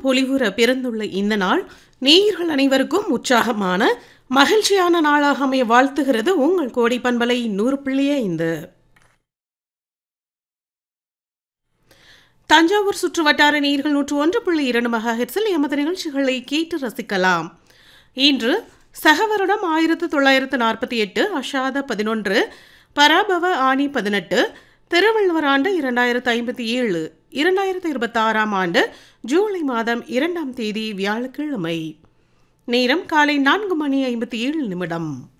பொலிவுற பிறந்துள்ள இந்த நாள் நேயர்கள் அனைவருக்கும் உற்சாகமான மகிழ்ச்சியான நாளாக அமைய வாழ்த்துகிறது உங்கள் கோடி பண்பலை நூறு புள்ளி ஐந்து தஞ்சாவூர் சுற்று வட்டார நீர்கள் நூற்று ஒன்று புள்ளி இரண்டு மெகாஹெட்ஸில் எமது நிகழ்ச்சிகளை கேட்டு ரசிக்கலாம் இன்று சகவருடம் ஆயிரத்து தொள்ளாயிரத்து நாற்பத்தி எட்டு அஷாத பதினொன்று பராபவ ஆணி பதினெட்டு திருவள்ளுவர் ஆண்டு இரண்டாயிரத்து ஐம்பத்தி ஏழு இரண்டாயிரத்து இருபத்தாறாம் ஆண்டு ஜூலை மாதம் இரண்டாம் தேதி வியாழக்கிழமை நேரம் காலை நான்கு மணி ஐம்பத்தி ஏழு நிமிடம்